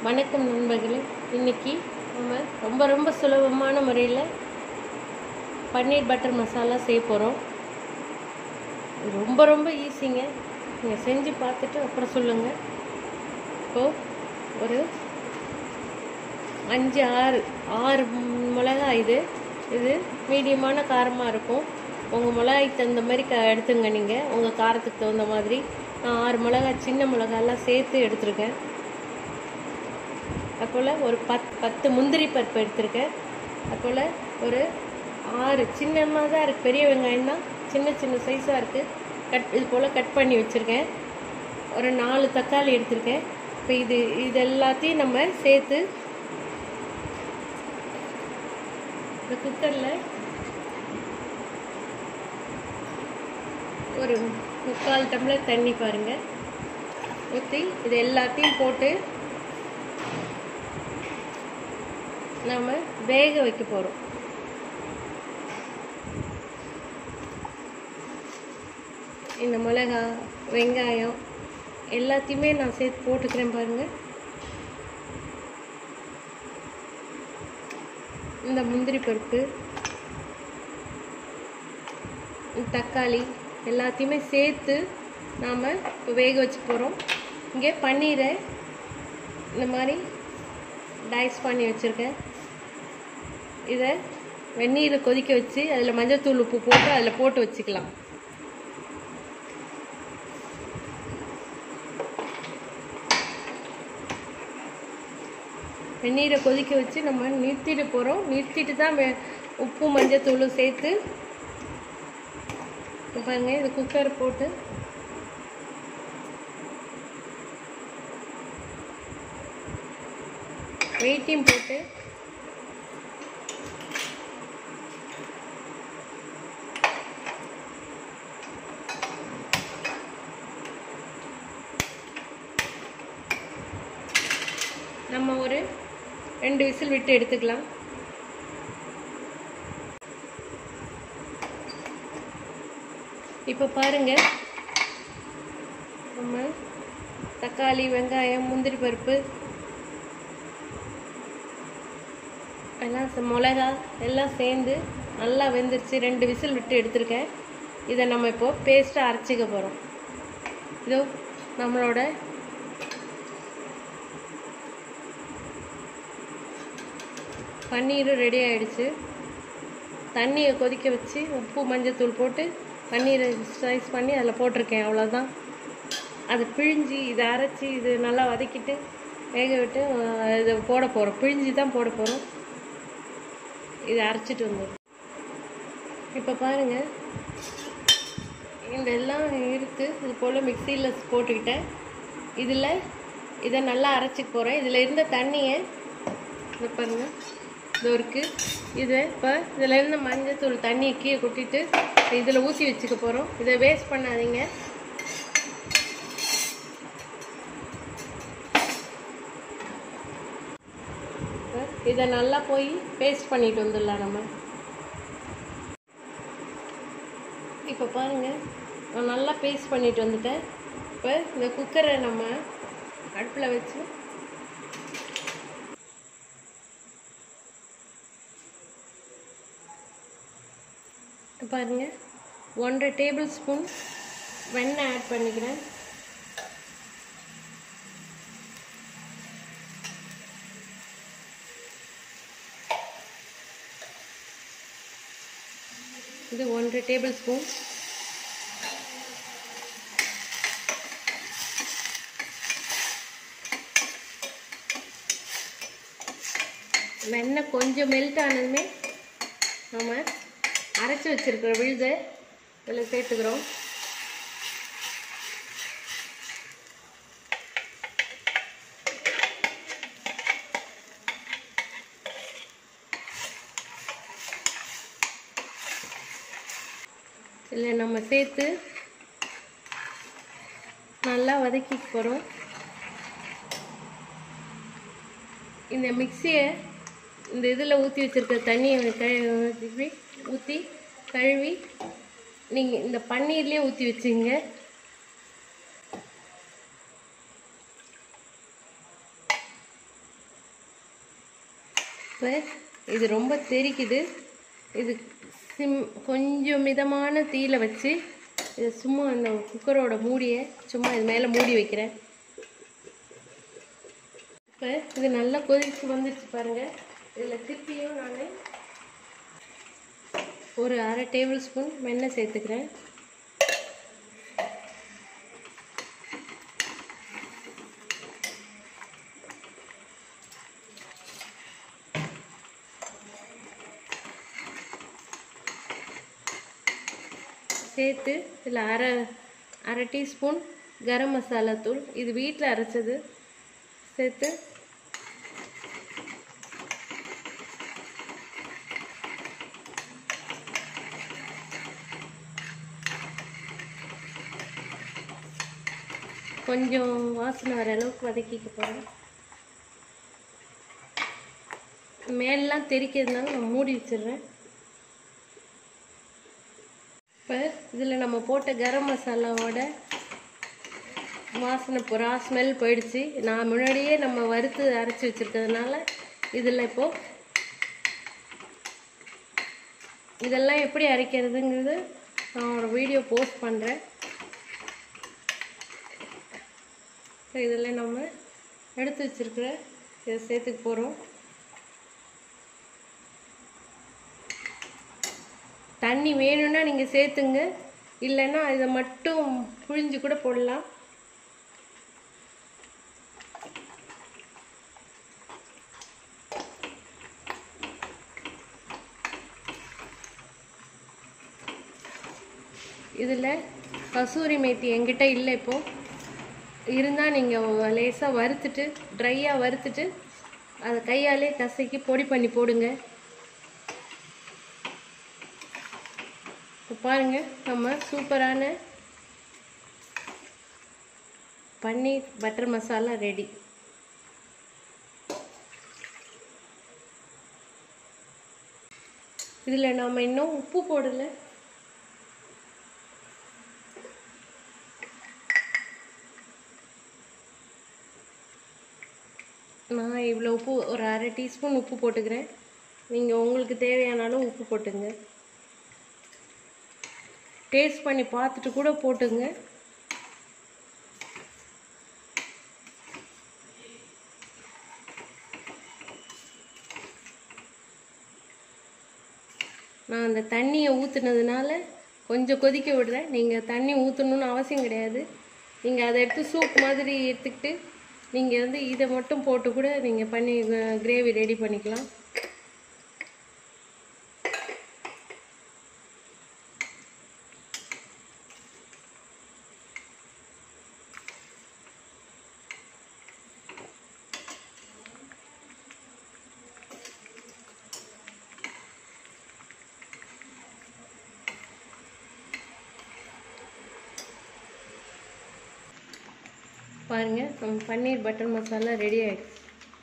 வணக்கம் நண்பர்களே இன்னைக்கு நம்ம ரொம்ப ரொம்ப சுலபமான முறையில் பன்னீர் பட்டர் மசாலா செய்ய போகிறோம் ரொம்ப ரொம்ப ஈஸிங்க நீங்கள் செஞ்சு பார்த்துட்டு அப்புறம் சொல்லுங்கள் இப்போது ஒரு அஞ்சு ஆறு ஆறு மிளகாய் இது இது மீடியமான காரமாக இருக்கும் உங்கள் மிளகாய்க்கு தகுந்த மாதிரி க எடுத்துங்க நீங்கள் உங்கள் காரத்துக்கு தகுந்த மாதிரி நான் ஆறு மிளகாய் சின்ன மிளகாயெல்லாம் சேர்த்து எடுத்திருக்கேன் அதுபோல் ஒரு பத் பத்து முந்திரி பருப்பு எடுத்திருக்கேன் அதுபோல் ஒரு ஆறு சின்னமாக தான் இருக்குது பெரிய வெங்காயம் தான் சின்ன சின்ன சைஸாக இருக்குது கட் இது போல் கட் பண்ணி வச்சுருக்கேன் ஒரு நாலு தக்காளி எடுத்திருக்கேன் இப்போ இது இது எல்லாத்தையும் நம்ம சேர்த்து இந்த குக்கரில் ஒரு முக்கால் டம்ளர் தண்ணி பாருங்கள் ஊற்றி இது எல்லாத்தையும் போட்டு நாம் வேக வைக்க போகிறோம் இந்த மிளகா வெங்காயம் எல்லாத்தையுமே நான் சேர்த்து போட்டுக்கிறேன் பாருங்கள் இந்த முந்திரி பருப்பு தக்காளி எல்லாத்தையுமே சேர்த்து நாம் இப்போ வேக வச்சு போகிறோம் இங்கே பன்னீரை இந்த மாதிரி டைஸ் பண்ணி வச்சுருக்கேன் இதை வெந்நீரை கொதிக்க வச்சு அதில் மஞ்சள்தூள் உப்பு போட்டு அதில் போட்டு வச்சுக்கலாம் வெந்நீரை கொதிக்க வச்சு நம்ம நிறுத்திட்டு போகிறோம் நிறுத்திட்டு தான் வெ உப்பு மஞ்சத்தூளும் சேர்த்து இப்போ பாருங்க இது குக்கர் போட்டு வெயிட்டையும் போட்டு நம்ம ஒரு ரெண்டு விசில் விட்டு எடுத்துக்கலாம் இப்போ பாருங்க நம்ம தக்காளி வெங்காயம் முந்திரி பருப்பு எல்லாம் ச- மிளகா எல்லாம் சேர்ந்து நல்லா வெந்துருச்சு ரெண்டு விசில் விட்டு எடுத்திருக்கேன் இதை நம்ம இப்போ பேஸ்ட்டாக அரைச்சிக்க போகிறோம் இதோ நம்மளோட பன்னீரும் ரெடி ஆயிடுச்சு தண்ணியை கொதிக்க வச்சு உப்பு மஞ்சத்தூள் போட்டு பன்னீரை ஸ்லைஸ் பண்ணி அதில் போட்டிருக்கேன் அவ்வளோதான் அதை பிழிஞ்சு இதை அரைச்சி இது நல்லா வதக்கிட்டு வேக விட்டு அஹ், இதை போட போகிறோம் பிழிஞ்சு தான் போட போகிறோம் இதை அரைச்சிட்டு வந்துடும் இப்போ பாருங்கள் இந்த எல்லாம் இருக்குது இது போல் மிக்சியில் போட்டுக்கிட்டேன் இதில் இதை நல்லா அரைச்சிக்க போகிறேன் இதில் இருந்த தண்ணியை இது பாருங்க இது இருக்கு இது இப்போ இதில் இருந்த மஞ்சத்தூள் தண்ணியை கீழே கொட்டிட்டு இதில் ஊற்றி வச்சுக்க போகிறோம் இதை வேஸ்ட் பண்ணாதீங்க இப்ப இதை நல்லா போய் பேஸ்ட் பண்ணிட்டு வந்துடலாம் நம்ம இப்போ பாருங்க நான் நல்லா பேஸ்ட் பண்ணிட்டு வந்துட்டேன் இப்போ இந்த குக்கரை நம்ம அடுப்பில் வச்சு பாருங்க ஒன்றரை டேபிள் ஸ்பூன் வெண்ணெய் ஆட் பண்ணிக்கிறேன் இது ஒன்றரை டேபிள் ஸ்பூன் வெண்ணெய் கொஞ்சம் மெல்ட் ஆனதுமே நம்ம அரைச்சி வச்சிருக்கிற விழுதை இதில் சேர்த்துக்கிறோம் இதில் நம்ம சேர்த்து நல்லா வதக்கிக்க போகிறோம் இந்த மிக்சியை இந்த இதில் ஊற்றி வச்சுருக்க தண்ணியை கழுவி ஊற்றி கழுவி நீங்கள் இந்த பன்னீர்லேயே ஊற்றி வச்சுங்க இப்போ இது ரொம்ப தெறிக்குது இது சிம் கொஞ்சம் மிதமான தீயில வச்சு இது சும்மா அந்த குக்கரோட மூடியை சும்மா இது மேலே மூடி வைக்கிறேன் இப்போ இது நல்லா கொதிச்சு வந்துடுச்சு பாருங்கள் இதில் திருப்பியும் நான் ஒரு அரை டேபிள் ஸ்பூன் வெண்ணெய் சேர்த்துக்கிறேன் சேர்த்து இதில் அரை அரை டீஸ்பூன் கரம் மசாலா தூள் இது வீட்டில் அரைச்சது சேர்த்து கொஞ்சம் வாசனை வர அளவுக்கு வதக்கிக்க போகிறேன் மேலெலாம் தெரிக்கிறதுனால நான் மூடி வச்சிடுறேன் இப்போ இதில் நம்ம போட்ட கரம் மசாலாவோட வாசனை புறா ஸ்மெல் போயிடுச்சு நான் முன்னாடியே நம்ம வறுத்து அரைச்சி வச்சுருக்கிறதுனால இதில் இப்போது இதெல்லாம் எப்படி அரைக்கிறதுங்கிறது நான் ஒரு வீடியோ போஸ்ட் பண்ணுறேன் இப்போ இதில் நம்ம எடுத்து வச்சுருக்கிற இதை சேர்த்துக்க போகிறோம் தண்ணி வேணும்னா நீங்கள் சேர்த்துங்க இல்லைன்னா இதை மட்டும் புழிஞ்சு கூட போடலாம் இதில் கசூரி மேத்தி என்கிட்ட இல்லை இப்போது இருந்தால் நீங்கள் லேசாக வறுத்துட்டு ட்ரையாக வறுத்துட்டு அதை கையாலே கசக்கி பொடி பண்ணி போடுங்க இப்போ பாருங்கள் நம்ம சூப்பரான பன்னீர் பட்டர் மசாலா ரெடி இதில் நாம் இன்னும் உப்பு போடலை நான் இவ்வளோ உப்பு ஒரு அரை டீஸ்பூன் உப்பு போட்டுக்கிறேன் நீங்கள் உங்களுக்கு தேவையான அளவு உப்பு போட்டுங்க டேஸ்ட் பண்ணி பார்த்துட்டு கூட போட்டுங்க நான் அந்த தண்ணியை ஊற்றுனதுனால கொஞ்சம் கொதிக்க விடுறேன் நீங்கள் தண்ணி ஊற்றணுன்னு அவசியம் கிடையாது நீங்கள் அதை எடுத்து சூப் மாதிரி எடுத்துக்கிட்டு நீங்கள் வந்து இதை மட்டும் போட்டு கூட நீங்கள் பண்ணி கிரேவி ரெடி பண்ணிக்கலாம் பாருங்கள் நம்ம பன்னீர் பட்டர் மசாலா ரெடி ஆயிடுச்சு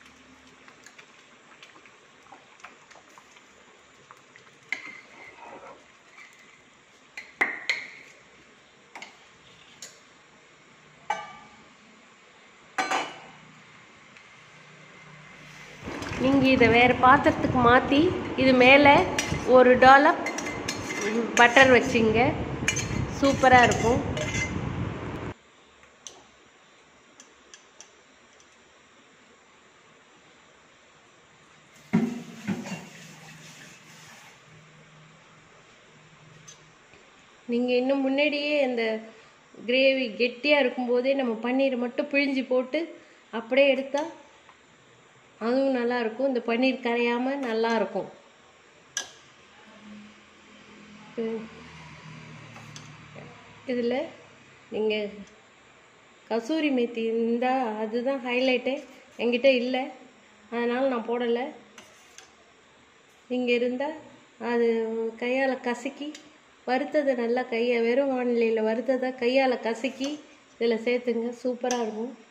நீங்கள் இதை வேறு பாத்திரத்துக்கு மாற்றி இது மேலே ஒரு டாலப் பட்டர் வச்சிங்க சூப்பராக இருக்கும் நீங்கள் இன்னும் முன்னாடியே இந்த கிரேவி கெட்டியாக இருக்கும்போதே நம்ம பன்னீரை மட்டும் பிழிஞ்சு போட்டு அப்படியே எடுத்தால் அதுவும் நல்லா இருக்கும் இந்த பன்னீர் கரையாமல் நல்லா இருக்கும் இதில் நீங்கள் கசூரி மேத்தி இருந்தால் அதுதான் ஹைலைட்டே என்கிட்ட இல்லை அதனால் நான் போடலை நீங்கள் இருந்தால் அது கையால் கசக்கி வறுத்ததை நல்லா கையை வெறும் வானிலையில் வறுத்ததை கையால் கசக்கி இதில் சேர்த்துங்க சூப்பராக இருக்கும்